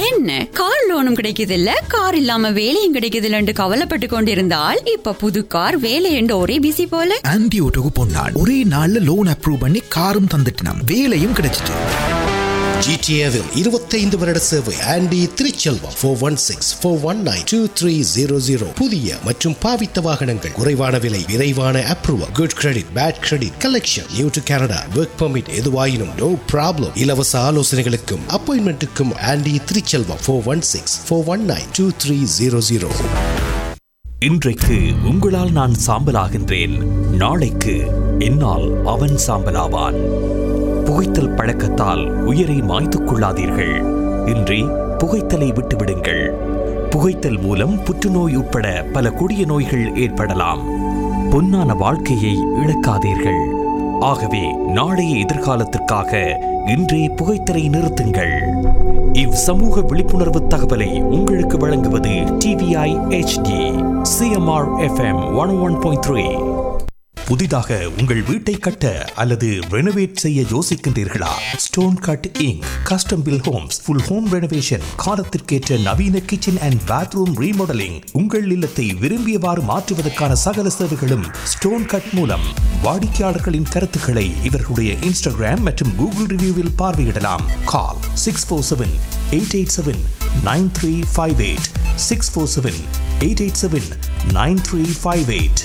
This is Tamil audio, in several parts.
என்ன கார் லோனும் கிடைக்குது இல்ல கார் இல்லாம வேலையும் கிடைக்குது இல்லன்னு கவலைப்பட்டு கொண்டிருந்தால் இப்ப புது கார் வேலை என்று ஒரே பிசி போல ஆன்டி ஓட்டோக்கு பொன்னாள் ஒரே நாள்ல லோன் அப்ரூவ் பண்ணி காரும் தந்துட்டினாம் வேலையும் கிடைச்சிட்டு ஜிடிஏவில் இருபத்தைந்து வருட சேவை Andy Thiruchelvam four one six four one nine two three zero zero புதிய மற்றும் பாவித்த வாகனங்கள் குறைவான விலை விரைவான approval good credit bad credit collection new to Canada work permit எதுவாயினும் நோ ப்ராப்ளம் இலவச ஆலோசனைகளுக்கும் அப்பாயின்மெண்ட்டுக்கும் Andy Thiruchelvam four one six four one nine two three zero zero இன்றைக்கு உங்களால் நான் சாம்பலாகின்றேன் நாளைக்கு என்னால் அவன் சாம்பலாவான் புகைத்தல் பழக்கத்தால் உயிரை மாய்த்துக் கொள்ளாதீர்கள் இன்றே புகைத்தலை விட்டுவிடுங்கள் புகைத்தல் மூலம் புற்றுநோய் உட்பட பல கொடிய நோய்கள் ஏற்படலாம் பொன்னான வாழ்க்கையை இழக்காதீர்கள் ஆகவே நாளைய எதிர்காலத்திற்காக இன்றே புகைத்தலை நிறுத்துங்கள் இவ் சமூக விழிப்புணர்வு தகவலை உங்களுக்கு வழங்குவது T V I H D C M R F M one one point three புதிதாக உங்கள் வீட்டை கட்ட அல்லது ரெனோவேட் செய்ய யோசிக்கின்றீர்களா stone cut inc custom built homes full home renovation காலத்திற்கேற்ற நவீன கிச்சன் அண்ட் பாத்ரூம் ரீமாடலிங் உங்கள் இல்லத்தை விரும்பியவாறு மாற்றுவதற்கான சகல சேவைகளும் ஸ்டோன் கட் மூலம் வாடிக்கையாளர்களின் கருத்துக்களை இவர்களுடைய இன்ஸ்டாகிராம் மற்றும் கூகுள் ரிவ்யூவில் பார்வையிடலாம் call six four seven eight eight seven nine three five eight six four seven eight eight seven nine three five eight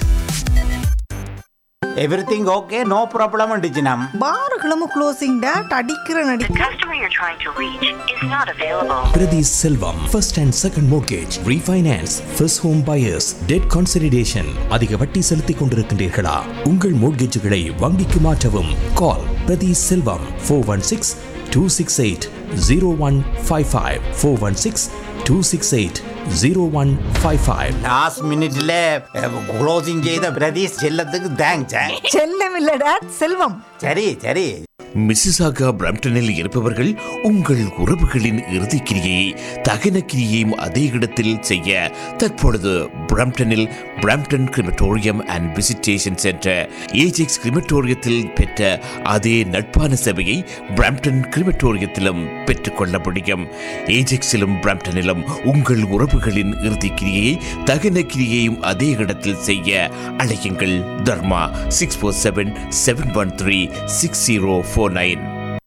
everything okay no problem டிஜினம் பாருகளும் க்ளோசிங் டேட் அடிக்கிற நடி The customer you're trying to reach is not available. Priti Selvam, first and second mortgage, refinance, first home buyers, debt consolidation. அதிக வட்டி செலுத்திக் கொண்டிருக்கின்றீர்களா உங்கள் மோட்கேஜுகளை வங்கிக்கு மாற்றவும் call Prathi Selvam four one six two six eight zero one five five four one six two six eight zero one five five last மினிட்ல க்ளோசிங் செய்த பிரதீஷ் செல்லத்துக்கு தேங்க்ஸ் செல்லம் இல்ல டேட் செல்வம் சரி சரி மிசிசாகா பிரம்டனில் இருப்பவர்கள் உங்கள் உறவுகளின் இறுதிக்கிரியை தகன கிரியையும் அதே இடத்தில் செய்ய தற்பொழுது பிரம்டனில் Brampton crematorium and visitation centre Ajax கிரிமட்டோரியத்தில் பெற்ற அதே நட்பான சேவையை பிரம்டன் கிரிமட்டோரியத்திலும் பெற்றுக்கொள்ள முடியும் ஏஜெக்ஸிலும் பிரம்டனிலும் உங்கள் உறவுகளின் இறுதிக்கிரியை தகன கிரியையும் அதே இடத்தில் செய்ய அழையுங்கள் Dharma six four seven seven one three six zero four nine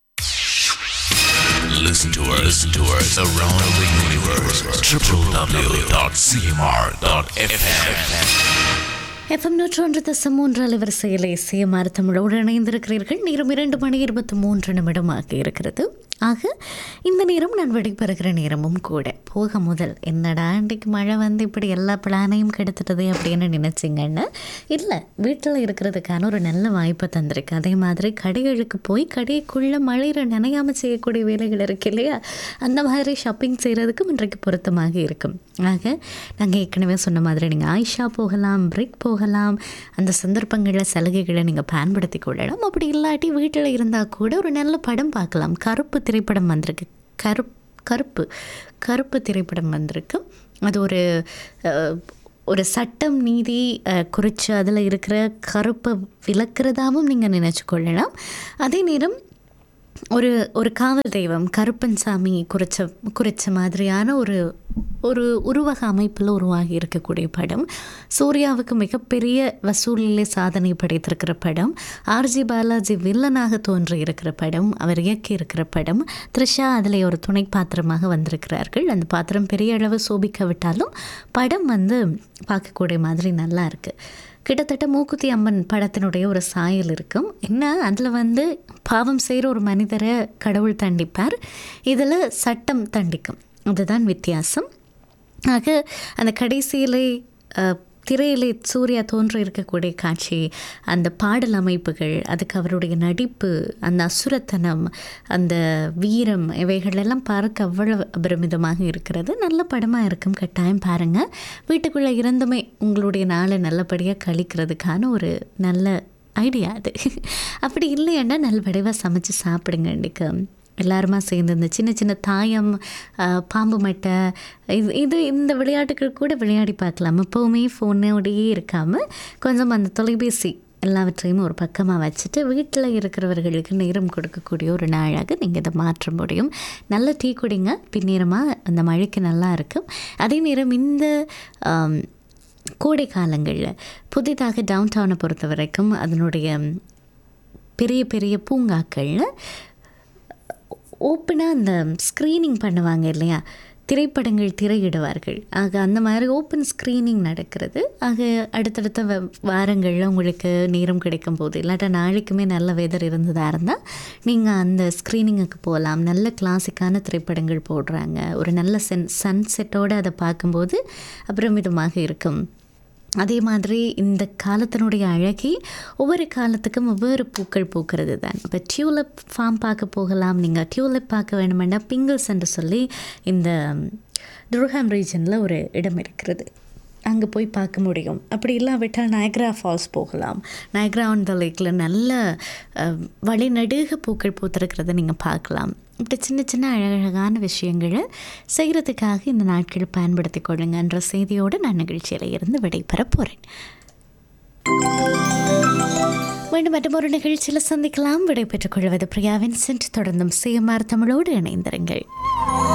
Listen to us, listen to us around the universe. www.cmr.fm. F M நூற்றொன்று தசம் மூன்று அலைவரிசையில் இசையமார் தமிழோடு இணைந்திருக்கிறீர்கள் நேரம் இரண்டு மணி இருபத்தி மூன்று நிமிடமாக இருக்கிறது ஆக இந்த நேரம் நான் விடைபெறுகிற நேரமும் கூட போக முதல் என்னடா இன்றைக்கு மழை வந்து இப்படி எல்லா பிளானையும் கெடுத்துட்டது அப்படின்னு நினச்சிங்கன்னு இல்லை வீட்டில் இருக்கிறதுக்கான ஒரு நல்ல வாய்ப்பை தந்திருக்கு அதே மாதிரி கடைகளுக்கு போய் கடைக்குள்ளே மழையில் நனையாமல் செய்யக்கூடிய வேலைகள் இருக்கு இல்லையா அந்த மாதிரி ஷாப்பிங் செய்கிறதுக்கும் இன்றைக்கு பொருத்தமாக இருக்கும் ஆக நாங்கள் ஏற்கனவே சொன்ன மாதிரி நீங்கள் ஆயிஷா போகலாம் பிரிக் போகலாம் அந்த சந்தர்ப்பங்களில் சலுகைகளை நீங்கள் பயன்படுத்தி கொள்ளலாம் அப்படி இல்லாட்டி வீட்டில் இருந்தால் கூட ஒரு நல்ல படம் பார்க்கலாம் கருப்பு திரைப்படம் வந்திருக்கு கருப் கருப்பு கருப்பு திரைப்படம் வந்திருக்கு அது ஒரு அஹ், ஒரு சட்டம் நீதி அஹ், குறித்து அதில் இருக்கிற கருப்பை விளக்குறதாவும் நீங்கள் நினச்சி கொள்ளலாம் அதே நேரம் ஒரு ஒரு காவல் தெய்வம் கருப்பன் சாமி குறித்த குறித்த மாதிரியான ஒரு ஒரு உருவக அமைப்பில் உருவாகி இருக்கக்கூடிய படம் சூர்யாவுக்கு மிகப்பெரிய வசூலிலே சாதனை படைத்திருக்கிற படம் ஆர்ஜி பாலாஜி வில்லனாக தோன்றி இருக்கிற படம் அவர் இயக்கி இருக்கிற படம் த்ரிஷா அதில் ஒரு துணை பாத்திரமாக வந்திருக்கிறார்கள் அந்த பாத்திரம் பெரிய அளவு சோபிக்காவிட்டாலும் படம் வந்து பார்க்கக்கூடிய மாதிரி நல்லா இருக்குது கிட்டத்தட்ட மூக்குத்தி அம்மன் படத்தினுடைய ஒரு சாயல் இருக்கும் என்ன அதில் வந்து பாவம் செய்கிற ஒரு மனிதரை கடவுள் தண்டிப்பார் இதில் சட்டம் தண்டிக்கும் அதுதான் வித்தியாசம் ஆக அந்த கடைசியிலே அஹ், திரையிலே சூர்யா தோன்ற இருக்கக்கூடிய காட்சி அந்த பாடல் அமைப்புகள் அதுக்கு அவருடைய நடிப்பு அந்த அசுரத்தனம் அந்த வீரம் இவைகள் எல்லாம் பார்க்க அவ்வளவு அபரிமிதமாக இருக்கிறது நல்ல படமாக இருக்கும் கட்டாயம் பாருங்கள் வீட்டுக்குள்ளே இருந்துமே உங்களுடைய நாளை நல்லபடியாக கழிக்கிறதுக்கான ஒரு நல்ல ஐடியா அது அப்படி இல்லையாண்டா நல்லபடியாக சமைச்சு சாப்பிடுங்க இன்றைக்கு எல்லாருமா சேர்ந்து இந்த சின்ன சின்ன தாயம் ஆஹ், பாம்பு மட்டை இது இது இந்த விளையாட்டுகள் கூட விளையாடி பார்க்கலாம் எப்போவுமே ஃபோனோடையே இருக்காமல் கொஞ்சம் அந்த தொலைபேசி எல்லாவற்றையும் ஒரு பக்கமாக வச்சுட்டு வீட்டில் இருக்கிறவர்களுக்கு நேரம் கொடுக்கக்கூடிய ஒரு நாளாக நீங்கள் இதை மாற்ற முடியும் நல்ல டீ குடிங்க பின்னேரமாக அந்த மழைக்கு நல்லா இருக்கும் அதே நேரம் இந்த ஆம், கோடை காலங்களில் புதிதாக டவுன் டவுனை பொறுத்த வரைக்கும் அதனுடைய பெரிய பெரிய பூங்காக்களில் ஓப்பனாக அந்த ஸ்க்ரீனிங் பண்ணுவாங்க இல்லையா திரைப்படங்கள் திரையிடுவார்கள் ஆக அந்த மாதிரி ஓப்பன் ஸ்க்ரீனிங் நடக்கிறது ஆக அடுத்தடுத்த வ வாரங்களில் உங்களுக்கு நேரம் கிடைக்கும் போது இல்லாட்டா நாளைக்குமே நல்ல வெதர் இருந்ததாக இருந்தால் நீங்கள் அந்த ஸ்க்ரீனிங்குக்கு போகலாம் நல்ல கிளாசிக்கான திரைப்படங்கள் போடுறாங்க ஒரு நல்ல சென் சன்செட்டோடு அதை பார்க்கும்போது அப்புறமிதமாக இருக்கும் அதே மாதிரி இந்த காலத்தினுடைய அழகி ஒவ்வொரு காலத்துக்கும் ஒவ்வொரு பூக்கள் பூக்கிறது தான் இப்போ டியூலிப் ஃபார்ம் பார்க்க போகலாம் நீங்கள் டியூலிப் பார்க்க வேணுமென்னா பிங்கிள்ஸ் என்று சொல்லி இந்த துர்ஹாம் ரீஜனில் ஒரு இடம் இருக்கிறது அங்கே போய் பார்க்க முடியும் அப்படி இல்லாவிட்டால் நயக்ரா ஃபால்ஸ் போகலாம் நயக்ரா ஆன் த லேக்கில் நல்ல அஹ், வழிநடுக பூக்கள் பூத்திருக்கிறத நீங்கள் பார்க்கலாம் இப்படி சின்ன சின்ன அழகழகான விஷயங்களை செய்கிறதுக்காக இந்த நாட்கள் பயன்படுத்தி கொள்ளுங்கன்ற செய்தியோடு நான் நிகழ்ச்சியில் இருந்து விடைபெற போகிறேன் மீண்டும் மற்றும் ஒரு நிகழ்ச்சியில் சந்திக்கலாம் விடைபெற்றுக் கொள்வது பிரியாவின் சென்று தொடர்ந்தும் சிஎம்ஆர் தமிழோடு இணைந்திருங்கள்